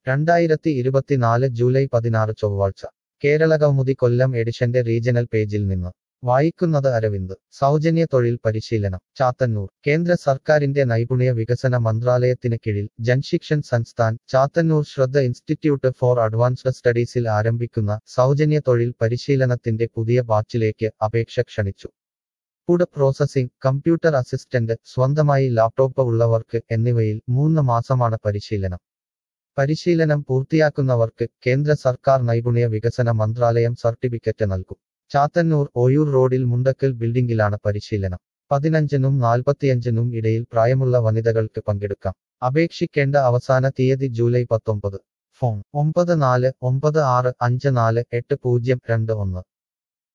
രണ്ടായിരത്തി ഇരുപത്തിനാല് ജൂലൈ പതിനാറ് ചൊവ്വാഴ്ച കേരളകൗമുദി കൊല്ലം എഡിഷന്റെ റീജണൽ പേജിൽ നിന്ന് വായിക്കുന്നത് അരവിന്ദ് സൗജന്യ തൊഴിൽ പരിശീലനം ചാത്തന്നൂർ കേന്ദ്ര സർക്കാരിന്റെ നൈപുണ്യ വികസന മന്ത്രാലയത്തിന് കീഴിൽ ജൻശിക്ഷൻ സംസ്ഥാൻ ചാത്തന്നൂർ ശ്രദ്ധ ഇൻസ്റ്റിറ്റ്യൂട്ട് ഫോർ അഡ്വാൻസ്ഡ് സ്റ്റഡീസിൽ ആരംഭിക്കുന്ന സൗജന്യ തൊഴിൽ പരിശീലനത്തിന്റെ പുതിയ ബാച്ചിലേക്ക് അപേക്ഷ ക്ഷണിച്ചു ഫുഡ് പ്രോസസ്സിംഗ് കമ്പ്യൂട്ടർ അസിസ്റ്റന്റ് സ്വന്തമായി ലാപ്ടോപ്പ് ഉള്ളവർക്ക് എന്നിവയിൽ മൂന്ന് മാസമാണ് പരിശീലനം പരിശീലനം പൂർത്തിയാക്കുന്നവർക്ക് കേന്ദ്ര സർക്കാർ നൈപുണ്യ വികസന മന്ത്രാലയം സർട്ടിഫിക്കറ്റ് നൽകും ചാത്തന്നൂർ ഓയൂർ റോഡിൽ മുണ്ടക്കൽ ബിൽഡിംഗിലാണ് പരിശീലനം പതിനഞ്ചിനും നാൽപ്പത്തിയഞ്ചിനും ഇടയിൽ പ്രായമുള്ള വനിതകൾക്ക് പങ്കെടുക്കാം അപേക്ഷിക്കേണ്ട അവസാന തീയതി ജൂലൈ പത്തൊമ്പത് ഫോൺ ഒമ്പത് നാല് ഒമ്പത് ആറ് അഞ്ച് നാല് എട്ട് പൂജ്യം രണ്ട് ഒന്ന്